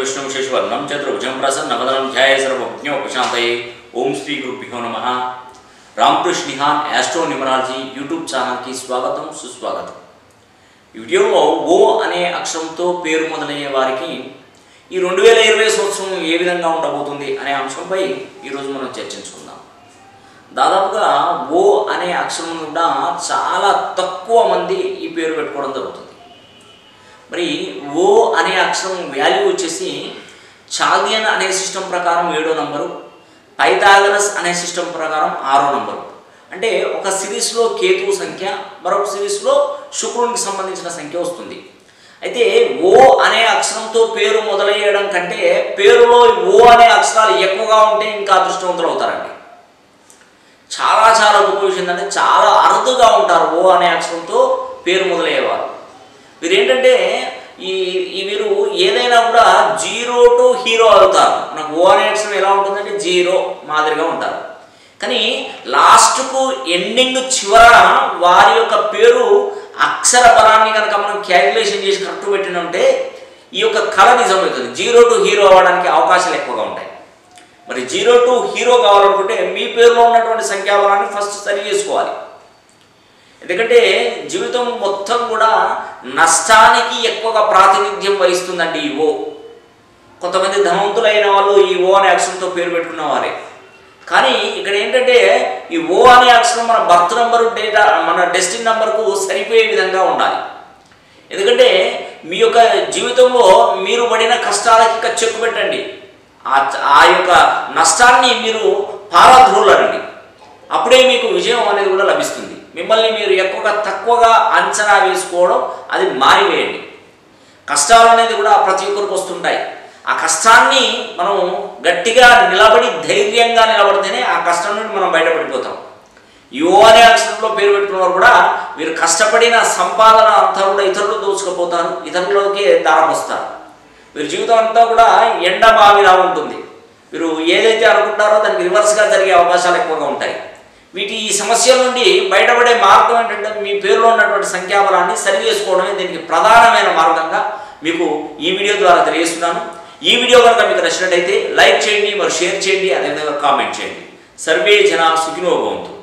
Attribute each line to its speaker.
Speaker 1: విష్ణు శశివర్ణం చతుర్భుజం ప్రసన్నవదనం ధ్యాయ సర్వజ్ఞోపశాంతయే ఓం శ్రీ గురుభ్యో నమ రామకృష్ణ నిహాన్ యాస్ట్రో న్యూమరాలజీ యూట్యూబ్ ఛానల్కి స్వాగతం సుస్వాగతం ఈ వీడియోలో ఓ అనే అక్షరంతో పేరు మొదలయ్యే వారికి ఈ రెండు వేల ఇరవై సంవత్సరం ఏ విధంగా ఉండబోతుంది అనే అంశంపై ఈరోజు మనం చర్చించుకుందాం దాదాపుగా ఓ అనే అక్షరం కూడా చాలా తక్కువ మంది ఈ పేరు పెట్టుకోవడం జరుగుతుంది మరి ఓ అనే అక్షరం వాల్యూ వచ్చేసి చాల్దియన్ అనే సిస్టమ్ ప్రకారం ఏడో నంబరు పైథాగరస్ అనే సిస్టమ్ ప్రకారం ఆరో నంబరు అంటే ఒక సిరీస్లో కేతువు సంఖ్య మరొక సిరీస్లో శుక్రునికి సంబంధించిన సంఖ్య వస్తుంది అయితే ఓ అనే అక్షరంతో పేరు మొదలయ్యడం కంటే పేరులో ఓ అనే అక్షరాలు ఎక్కువగా ఉంటే ఇంకా అదృష్టవంతులు అవుతారండి చాలా చాలా గొప్ప విషయం ఏంటంటే చాలా అరుదుగా ఉంటారు ఓ అనే అక్షరంతో పేరు మొదలయ్యేవారు వీరు ఏంటంటే ఈ ఈ వీరు ఏదైనా కూడా జీరో టు హీరో అవుతారు మనకు ఓ అనే అక్షరం ఎలా ఉంటుందంటే జీరో మాదిరిగా ఉంటారు కానీ లాస్ట్కు ఎండింగ్ చివర వారి యొక్క పేరు అక్షర బలాన్ని కనుక మనం క్యాలిక్యులేషన్ చేసి కరెక్ట్ పెట్టినంటే ఈ యొక్క కళ నిజమవుతుంది జీరో టు హీరో అవ్వడానికి అవకాశాలు ఎక్కువగా ఉంటాయి మరి జీరో టు హీరో కావాలనుకుంటే మీ పేరులో ఉన్నటువంటి సంఖ్యాబలాన్ని ఫస్ట్ సరి చేసుకోవాలి ఎందుకంటే జీవితం మొత్తం కూడా నష్టానికి ఎక్కువగా ప్రాతినిధ్యం వహిస్తుందండి ఈ ఓ కొంతమంది ధనవంతులైన వాళ్ళు ఈ ఓ అనే అక్షరంతో పేరు పెట్టుకున్న వారే కానీ ఇక్కడ ఏంటంటే ఈ ఓ అనే అక్షరం మన బర్త్ నెంబర్ డేటా మన డెస్టిన్ నెంబర్కు సరిపోయే విధంగా ఉండాలి ఎందుకంటే మీ యొక్క జీవితంలో మీరు పడిన కష్టాలకి ఇక చెక్కు పెట్టండి ఆ ఆ యొక్క నష్టాన్ని మీరు పారద్రోలండి అప్పుడే మీకు విజయం అనేది కూడా లభిస్తుంది మిమ్మల్ని మీరు ఎక్కువగా తక్కువగా అంచనా వేసుకోవడం అది మారివేయండి కష్టాలు అనేది కూడా ప్రతి ఒక్కరికి వస్తుంటాయి ఆ కష్టాన్ని మనం గట్టిగా నిలబడి ధైర్యంగా నిలబడితేనే ఆ కష్టం నుండి మనం బయటపడిపోతాం యో అనే అక్షరంలో పేరు పెట్టుకున్నవారు కూడా వీరు కష్టపడిన సంపాదన అంతా కూడా ఇతరులు దోచుకుపోతారు ఇతరులకే దారపోస్తారు వీరి జీవితం అంతా కూడా ఎండ బావిలా ఉంటుంది వీరు ఏదైతే అనుకుంటారో దానికి రివర్స్గా జరిగే అవకాశాలు ఎక్కువగా ఉంటాయి వీటి ఈ సమస్యల నుండి బయటపడే మార్గం ఏంటంటే మీ పేరులో ఉన్నటువంటి సంఖ్యాబలాన్ని సరి చేసుకోవడమే దీనికి ప్రధానమైన మార్గంగా మీకు ఈ వీడియో ద్వారా తెలియజేస్తున్నాను ఈ వీడియో కనుక మీకు నచ్చినట్టయితే లైక్ చేయండి మరి షేర్ చేయండి అదేవిధంగా కామెంట్ చేయండి సర్వే జన సుఖినోభవంతు